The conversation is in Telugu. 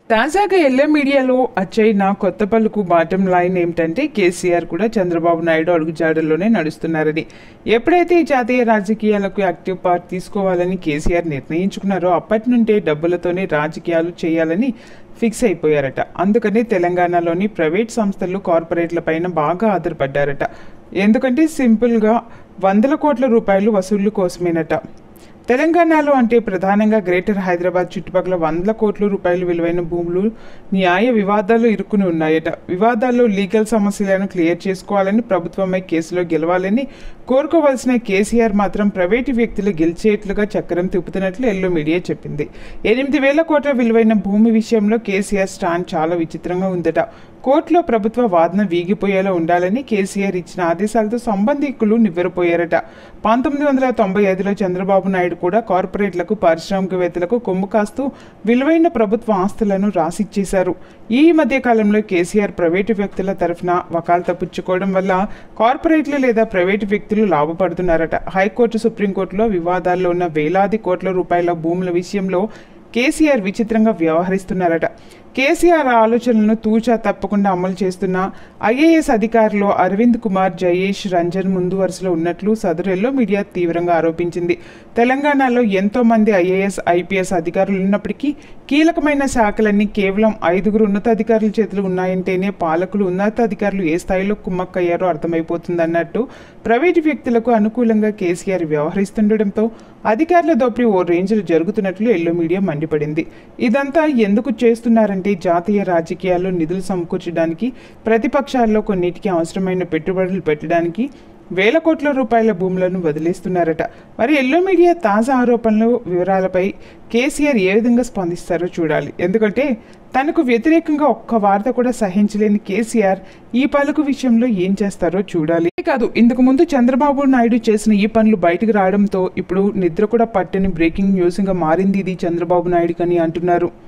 తాజాగా ఎల్లో మీడియాలో అచ్చైన కొత్త పలుకు బాటం లైన్ ఏమిటంటే కేసీఆర్ కూడా చంద్రబాబు నాయుడు అడుగుజాడల్లోనే నడుస్తున్నారని ఎప్పుడైతే ఈ జాతీయ రాజకీయాలకు యాక్టివ్ పార్ట్ తీసుకోవాలని కేసీఆర్ నిర్ణయించుకున్నారో అప్పటి నుండే డబ్బులతోనే రాజకీయాలు చేయాలని ఫిక్స్ అయిపోయారట అందుకని తెలంగాణలోని ప్రైవేట్ సంస్థలు కార్పొరేట్ల పైన బాగా ఆధారపడ్డారట ఎందుకంటే సింపుల్గా వందల కోట్ల రూపాయలు వసూళ్లు కోసమేనట తెలంగాణలో అంటే ప్రధానంగా గ్రేటర్ హైదరాబాద్ చుట్టుపక్కల వందల కోట్ల రూపాయలు విలువైన భూములు న్యాయ వివాదాలు ఇరుక్కుని ఉన్నాయట వివాదాల్లో లీగల్ సమస్యలను క్లియర్ చేసుకోవాలని ప్రభుత్వమై కేసులో గెలవాలని కోరుకోవాల్సిన కేసీఆర్ మాత్రం ప్రైవేటు వ్యక్తులు గెలిచేట్లుగా చక్రం తిప్పుతున్నట్లు ఎల్లో మీడియా చెప్పింది ఎనిమిది వేల కోట్ల విలువైన భూమి విషయంలో కేసీఆర్ స్టాండ్ చాలా విచిత్రంగా ఉందట కోర్టులో ప్రభుత్వ వాదన వీగిపోయేలా ఉండాలని కేసీఆర్ ఇచ్చిన ఆదేశాలతో సంబంధికులు నివ్వెరపోయారట పంతొమ్మిది వందల తొంభై ఐదులో చంద్రబాబు నాయుడు కూడా కార్పొరేట్లకు పారిశ్రామికవేత్తలకు కొమ్ము కాస్తూ విలువైన ప్రభుత్వ ఆస్తులను రాసిచ్చేశారు ఈ మధ్య కాలంలో కేసీఆర్ ప్రైవేటు వ్యక్తుల తరఫున వకాల్తా పుచ్చుకోవడం వల్ల కార్పొరేట్లు లేదా ప్రైవేటు వ్యక్తులు లాభపడుతున్నారట హైకోర్టు సుప్రీంకోర్టులో వివాదాల్లో ఉన్న వేలాది కోట్ల రూపాయల భూముల విషయంలో కేసీఆర్ విచిత్రంగా వ్యవహరిస్తున్నారట కేసీఆర్ ఆలోచనలను తూచా తప్పకుండా అమలు చేస్తున్న ఐఏఎస్ అధికారులు అరవింద్ కుమార్ జయేష్ రంజన్ ముందు వరుసలో ఉన్నట్లు సదరు ఎల్లో మీడియా తీవ్రంగా ఆరోపించింది తెలంగాణలో ఎంతో మంది ఐఏఎస్ ఐపీఎస్ అధికారులు ఉన్నప్పటికీ కీలకమైన శాఖలన్నీ కేవలం ఐదుగురు ఉన్నతాధికారుల చేతులు ఉన్నాయంటేనే పాలకులు ఉన్నతాధికారులు ఏ స్థాయిలో కుమ్మక్కయ్యారో అర్థమైపోతుందన్నట్టు ప్రైవేటు వ్యక్తులకు అనుకూలంగా కేసీఆర్ వ్యవహరిస్తుండటంతో అధికారుల దోపిడీ ఓ రేంజ్లో జరుగుతున్నట్లు ఎల్లో మీడియా మండిపడింది ఇదంతా ఎందుకు చేస్తున్నారంటే జాతీయ రాజకీయాల్లో నిధులు సమకూర్చడానికి ప్రతిపక్షాల్లో కొన్నిటికి అవసరమైన పెట్టుబడులు పెట్టడానికి వేల కోట్ల రూపాయల భూములను వదిలేస్తున్నారట మరి ఎల్లో మీడియా తాజా ఆరోపణలు వివరాలపై కేసీఆర్ ఏ విధంగా స్పందిస్తారో చూడాలి ఎందుకంటే తనకు వ్యతిరేకంగా ఒక్క వార్త కూడా సహించలేని కేసీఆర్ ఈ పలుకు విషయంలో ఏం చేస్తారో చూడాలి కాదు ఇంతకు ముందు చంద్రబాబు నాయుడు చేసిన ఈ పనులు బయటకు రావడంతో ఇప్పుడు నిద్ర కూడా పట్టని బ్రేకింగ్ న్యూస్గా మారింది ఇది చంద్రబాబు నాయుడు అని అంటున్నారు